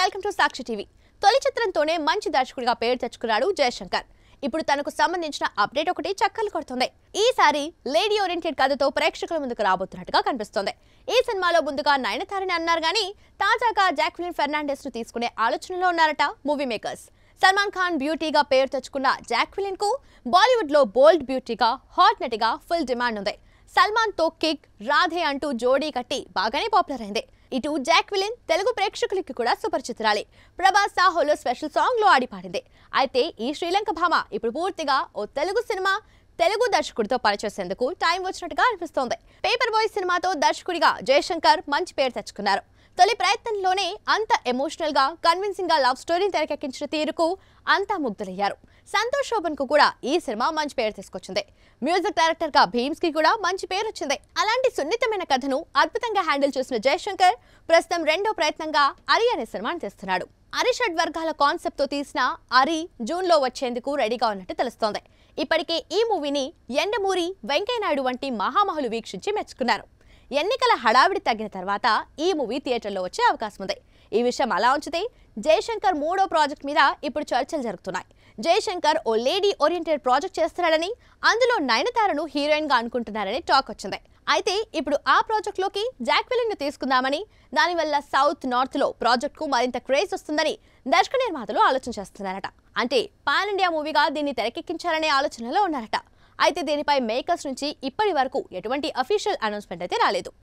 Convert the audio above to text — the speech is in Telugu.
వెల్కమ్ టు సాక్షి టీవీ తొలి చిత్రంతోనే మంచి దర్శకుడిగా పేరు తెచ్చుకున్నాడు జయశంకర్ ఇప్పుడు తనకు సంబంధించిన అప్డేట్ ఒకటి చక్కలు కొడుతుంది ఈసారి లేడీ ఓరియంటెడ్ కథతో ప్రేక్షకుల ముందుకు రాబోతున్నట్టుగా కనిపిస్తోంది ఈ సినిమాలో ముందుగా నయనతారని అన్నారు కానీ తాజాగా జాక్విలిన్ ఫెర్నాండెస్ ను తీసుకునే ఆలోచనలో ఉన్నారట మూవీ మేకర్స్ సల్మాన్ ఖాన్ బ్యూటీగా పేరు తెచ్చుకున్న జాక్విలిన్ కు బాలీవుడ్ లో బోల్డ్ బ్యూటీగా హాట్ నటిగా ఫుల్ డిమాండ్ ఉంది సల్మాన్ తో కిక్ రాధే అంటూ జోడీ కట్టి బాగానే పాపులర్ అయింది ఇటు జాక్విలిన్ తెలుగు ప్రేక్షకులకి కూడా సుపరిచితురాలి ప్రభాస్ సాహోలో స్పెషల్ సాంగ్ లో ఆడి పాడింది అయితే ఈ శ్రీలంక భామ ఇప్పుడు పూర్తిగా ఓ తెలుగు సినిమా తెలుగు దర్శకుడితో పనిచేసేందుకు టైం వచ్చినట్టుగా అనిపిస్తోంది పేపర్ బాయ్ సినిమాతో దర్శకుడిగా జయశంకర్ మంచి పేరు తెచ్చుకున్నారు తొలి ప్రయత్నంలోనే అంత ఎమోషనల్ గా కన్విన్సింగ్ గా లవ్ స్టోరీని తెరకెక్కించిన తీరుకు అంతా ముగ్ధులయ్యారు సంతోష్ శోభన్ కు కూడా ఈ సినిమా మంచి పేరు తీసుకొచ్చింది మ్యూజిక్ డైరెక్టర్ గా భీమ్స్ కి కూడా మంచి పేరు వచ్చింది అలాంటి సున్నితమైన కథను అద్భుతంగా హ్యాండిల్ చేసిన జయశంకర్ ప్రస్తుతం రెండో ప్రయత్నంగా అరి అనే సినిమాని తీస్తున్నాడు అరిషడ్ వర్గాల కాన్సెప్ట్ తో తీసిన అరి జూన్ లో వచ్చేందుకు రెడీగా ఉన్నట్టు తెలుస్తోంది ఇప్పటికే ఈ మూవీని ఎండమూరి వెంకయ్యనాయుడు వంటి మహామహులు వీక్షించి మెచ్చుకున్నారు ఎన్నికల హడావిడి తగ్గిన తర్వాత ఈ మూవీ థియేటర్లో వచ్చే అవకాశం ఉంది ఈ విషయం అలా ఉంచితే జయశంకర్ మూడో ప్రాజెక్ట్ మీద ఇప్పుడు చర్చలు జరుగుతున్నాయి జయశంకర్ ఓ లేడీ ఓరియంటెడ్ ప్రాజెక్ట్ చేస్తున్నాడని అందులో నయనతారను హీరోయిన్ గా అనుకుంటున్నారని టాక్ వచ్చింది అయితే ఇప్పుడు ఆ ప్రాజెక్ట్ లోకి జాక్విలిన్ ను తీసుకుందామని దానివల్ల సౌత్ నార్త్ లో ప్రాజెక్ట్ కు మరింత క్రేజ్ వస్తుందని దర్శక నిర్మాతలు ఆలోచన చేస్తున్నారట అంటే పాన్ ఇండియా మూవీగా దీన్ని తెరకెక్కించాలనే ఆలోచనలో ఉన్నారట అయితే దీనిపై మేకర్స్ నుంచి ఇప్పటి వరకు ఎటువంటి అఫీషియల్ అనౌన్స్మెంట్ అయితే రాలేదు